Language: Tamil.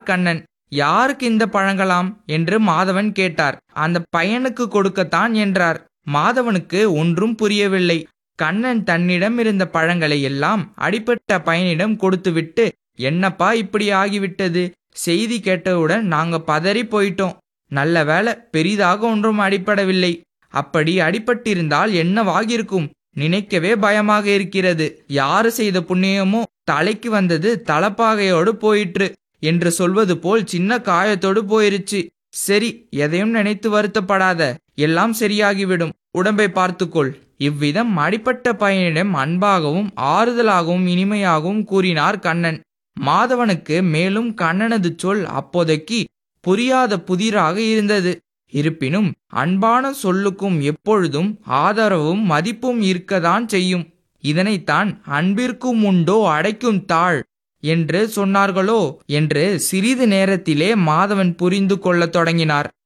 கண்ணன் யாருக்கு இந்த பழங்களாம் என்று மாதவன் கேட்டார் அந்த பையனுக்கு கொடுக்கத்தான் என்றார் மாதவனுக்கு ஒன்றும் புரியவில்லை கண்ணன் தன்னிடம் இருந்த பழங்களை எல்லாம் அடிப்பட்ட பையனிடம் கொடுத்துவிட்டு என்னப்பா இப்படி ஆகிவிட்டது செய்தி கேட்டவுடன் நாங்க பதறி போயிட்டோம் நல்ல வேளை பெரிதாக ஒன்றும் அடிப்படவில்லை அப்படி அடிபட்டிருந்தால் என்னவாகியிருக்கும் நினைக்கவே பயமாக இருக்கிறது யாரு செய்த புண்ணியமோ தலைக்கு வந்தது தலப்பாகையோடு போயிற்று என்று சொல்வது போல் சின்ன காயத்தோடு போயிருச்சு சரி எதையும் நினைத்து வருத்தப்படாத எல்லாம் சரியாகிவிடும் உடம்பை பார்த்துக்கொள் இவ்விதம் அடிப்பட்ட பையனிடம் அன்பாகவும் ஆறுதலாகவும் இனிமையாகவும் கூறினார் கண்ணன் மாதவனுக்கு மேலும் கண்ணனது சொல் அப்போதைக்கு புரியாத புதிராக இருந்தது இருப்பினும் அன்பான சொல்லுக்கும் எப்பொழுதும் ஆதரவும் மதிப்பும் இருக்கத்தான் செய்யும் இதனைத்தான் அன்பிற்கும் உண்டோ அடைக்கும் தாழ் என்று சொன்னார்களோ என்று சிறிது நேரத்திலே மாதவன் புரிந்து கொள்ளத் தொடங்கினார்